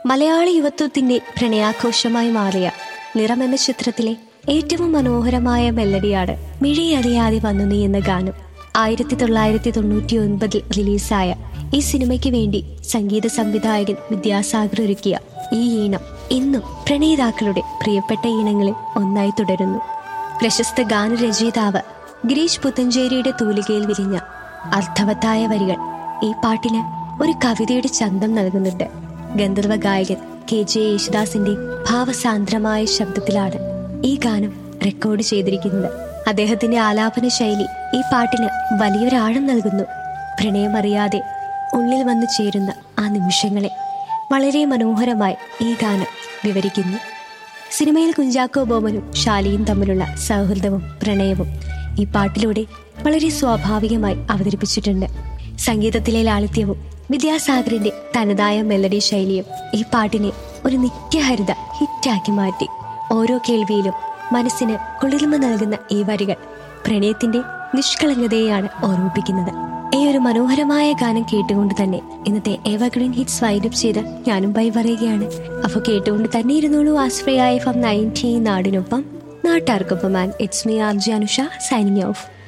മലയാളി യുവത്വത്തിന്റെ പ്രണയാഘോഷമായി മാറിയ നിറം എന്ന ചിത്രത്തിലെ ഏറ്റവും മനോഹരമായ മെലഡിയാണ് മിഴിയറിയാതെ വന്നു നീ എന്ന ഗാനം ആയിരത്തി തൊള്ളായിരത്തി തൊണ്ണൂറ്റി ഒൻപതിൽ റിലീസായ ഈ സിനിമയ്ക്ക് വേണ്ടി സംഗീത സംവിധായകൻ വിദ്യാസാഗർ ഒരുക്കിയ ഈ ഈണം ഇന്നും പ്രണയിതാക്കളുടെ പ്രിയപ്പെട്ട ഈണങ്ങളിൽ ഒന്നായി തുടരുന്നു പ്രശസ്ത ഗാനരചയിതാവ് ഗിരീഷ് പുത്തഞ്ചേരിയുടെ തൂലികയിൽ വിരിഞ്ഞ അർത്ഥവത്തായ വരികൾ ഈ പാട്ടിന് ഒരു കവിതയുടെ ചന്തം നൽകുന്നുണ്ട് ഗന്ധർവ ഗായകൻ കെ ജെ യേശുദാസിന്റെ ഭാവസാന്ദ്രമായ ശബ്ദത്തിലാണ് ഈ ഗാനം റെക്കോർഡ് ചെയ്തിരിക്കുന്നത് അദ്ദേഹത്തിന്റെ ആലാപന ശൈലി ഈ പാട്ടിന് വലിയൊരാഴം നൽകുന്നു പ്രണയമറിയാതെ ഉള്ളിൽ വന്നു ചേരുന്ന ആ നിമിഷങ്ങളെ വളരെ മനോഹരമായി ഈ ഗാനം വിവരിക്കുന്നു സിനിമയിൽ കുഞ്ചാക്കോ ബോമനും ഷാലിയും തമ്മിലുള്ള സൗഹൃദവും പ്രണയവും ഈ പാട്ടിലൂടെ വളരെ സ്വാഭാവികമായി അവതരിപ്പിച്ചിട്ടുണ്ട് സംഗീതത്തിലെ ലാളിത്യവും വിദ്യാസാഗറിന്റെ തനതായ മെലഡി ശൈലിയും ഈ പാട്ടിനെ ഒരു നിത്യഹരിത ഹിറ്റാക്കി മാറ്റി ഓരോ കേൾവിയിലും മനസ്സിന് കുളിർമ നൽകുന്ന ഈ വരികൾ പ്രണയത്തിന്റെ നിഷ്കളങ്കതയെയാണ് ഓർമ്മിപ്പിക്കുന്നത് ഈ ഒരു മനോഹരമായ ഗാനം കേട്ടുകൊണ്ട് തന്നെ ഇന്നത്തെ എവർഗ്രീൻ ഹിറ്റ്സ് വൈൻഡപ്പ് ചെയ്ത് ഞാനും ബൈ പറയുകയാണ് അപ്പോൾ കേട്ടുകൊണ്ട് തന്നെ ഇരുന്നോളൂ ആശ്രയായ ഫ്രം നയൻറ്റീൻ നാടിനൊപ്പം നാട്ടാർക്കൊപ്പം and it's me R J Anusha signing of